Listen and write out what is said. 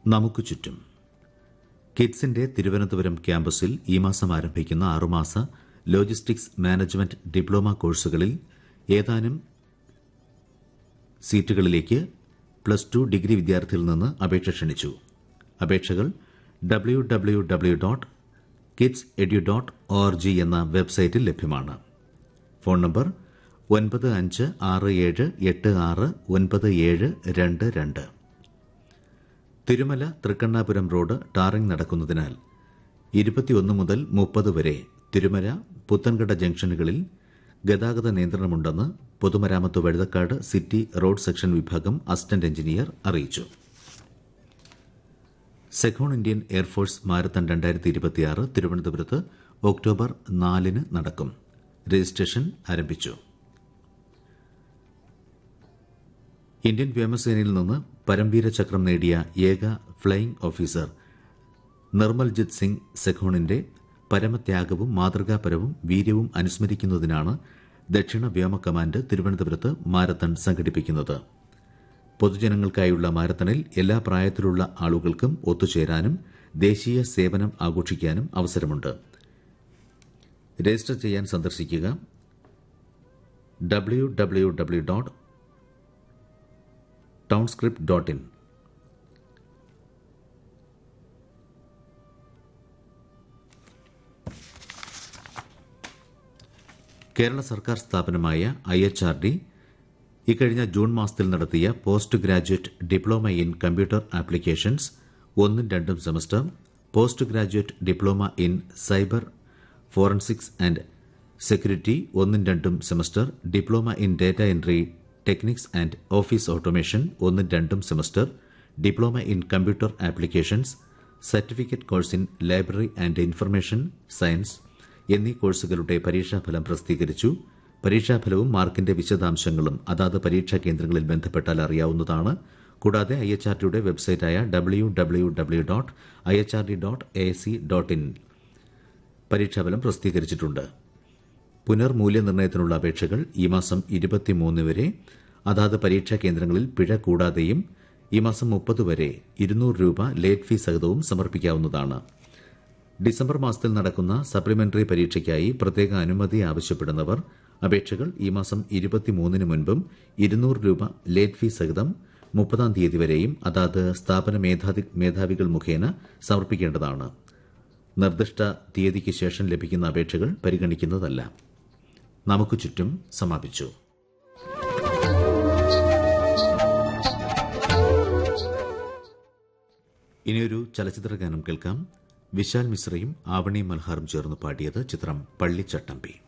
നമുക്ക് ചുറ്റും കിഡ്സിന്റെ തിരുവനന്തപുരം ക്യാമ്പസിൽ ഈ മാസം ആരംഭിക്കുന്ന ആറുമാസ ലോജിസ്റ്റിക്സ് മാനേജ്മെന്റ് ഡിപ്ലോമ കോഴ്സുകളിൽ ഏതാനും സീറ്റുകളിലേക്ക് പ്ലസ് ടു ഡിഗ്രി വിദ്യാർത്ഥിയിൽ നിന്ന് അപേക്ഷ ക്ഷണിച്ചു അപേക്ഷകൾ W W W dot kids edu dot O R G എന്ന വെബ്സൈറ്റിൽ ലഭ്യമാണ് ഫോൺ നമ്പർ ഒൻപത് അഞ്ച് ആറ് ഏഴ് എട്ട് ആറ് ഒൻപത് ഏഴ് രണ്ട് രണ്ട് തിരുമല തൃക്കണ്ണാപുരം റോഡ് ടാറിംഗ് നടക്കുന്നതിനാൽ ഇരുപത്തിയൊന്ന് മുതൽ മുപ്പത് വരെ തിരുമല പുത്തൻകട ജംഗ്ഷനുകളിൽ ഗതാഗത നിയന്ത്രണമുണ്ടെന്ന് പൊതുമരാമത്ത് വഴുതക്കാട് സിറ്റി റോഡ് സെക്ഷൻ വിഭാഗം അസിസ്റ്റന്റ് എഞ്ചിനീയർ അറിയിച്ചു സെഖോൺ ഇന്ത്യൻ എയർഫോഴ്സ് മാരത്തൺ രണ്ടായിരത്തി ഇരുപത്തിയാറ് തിരുവനന്തപുരത്ത് ഒക്ടോബർ നാലിന് നടക്കും രജിസ്ട്രേഷൻ ആരംഭിച്ചു ഇന്ത്യൻ വ്യോമസേനയിൽ നിന്ന് പരംവീര ചക്രം നേടിയ ഏക ഫ്ലൈയിംഗ് ഓഫീസർ നിർമ്മൽജിത് സിംഗ് സെഖോണിന്റെ പരമത്യാഗവും മാതൃകാപരവും വീര്യവും അനുസ്മരിക്കുന്നതിനാണ് ദക്ഷിണ വ്യോമ കമാൻഡ് തിരുവനന്തപുരത്ത് മാരത്തൺ സംഘടിപ്പിക്കുന്നത് പൊതുജനങ്ങൾക്കായുള്ള മാരത്തണിൽ എല്ലാ പ്രായത്തിലുള്ള ആളുകൾക്കും ഒത്തുചേരാനും ദേശീയ സേവനം ആഘോഷിക്കാനും അവസരമുണ്ട് രജിസ്റ്റർ ചെയ്യാൻ സന്ദർശിക്കുക W W W dot townscript dot in Kerala സർക്കാർ സ്ഥാപനമായ ഐ എച്ച് ആർ ഡി ഇക്കഴിഞ്ഞ ജൂൺ മാസത്തിൽ നടത്തിയ post graduate diploma in computer applications ഒന്നും രണ്ടും semester post graduate diploma in cyber forensics and security ഒന്നും രണ്ടും semester diploma in data entry techniques and office automation ഒന്നും രണ്ടും semester diploma in computer applications certificate course in library and information science എന്നീ കോഴ്സുകളുടെ പരീക്ഷാഫലം പ്രസിദ്ധീകരിച്ചു പരീക്ഷാഫലവും മാർക്കിന്റെ വിശദാംശങ്ങളും അതാത് പരീക്ഷാ കേന്ദ്രങ്ങളിൽ ബന്ധപ്പെട്ടാൽ അറിയാവുന്നതാണ് കൂടാതെ ഐ എച്ച് ആർ ടിയുടെ വെബ്സൈറ്റായ W W W dot I H R D dot A C dot in പരീക്ഷാഫലം പ്രസിദ്ധീകരിച്ചിട്ടുണ്ട് പുനർമൂല്യനിർണ്ണയത്തിനുള്ള അപേക്ഷകൾ ഈ മാസം ഇരുപത്തിമൂന്ന് വരെ അതാത് പരീക്ഷാ കേന്ദ്രങ്ങളിൽ പിഴ കൂടാതെയും ഈ മാസം മുപ്പത് വരെ ഇരുന്നൂറ് രൂപ ലേറ്റ് ഫീ സഹിതവും സമർപ്പിക്കാവുന്നതാണ് ഡിസംബർ മാസത്തിൽ നടക്കുന്ന സപ്ലിമെന്ററി പരീക്ഷയ്ക്കായി പ്രത്യേക അനുമതി ആവശ്യപ്പെടുന്നവർ അപേക്ഷകൾ ഈ മാസം ഇരുപത്തിമൂന്നിന് മുൻപും ഇരുന്നൂറ് രൂപ ലേറ്റ് ഫീ സഹിതം മുപ്പതാം തീയതി വരെയും അതാത് സ്ഥാപന മേധാവി മേധാവികൾ മുഖേന സമർപ്പിക്കേണ്ടതാണ് നിർദ്ദിഷ്ട തീയതിക്ക് ശേഷം ലഭിക്കുന്ന അപേക്ഷകൾ പരിഗണിക്കുന്നതല്ല നമുക്ക് ചുറ്റും സമാപിച്ചു ഇനിയൊരു ചലച്ചിത്ര ഗാനം കേൾക്കാം വിശാൽ മിശ്രയും ആവണി മൽഹാറും ചേർന്ന് പാടിയത് ചിത്രം പള്ളിച്ചട്ടമ്പി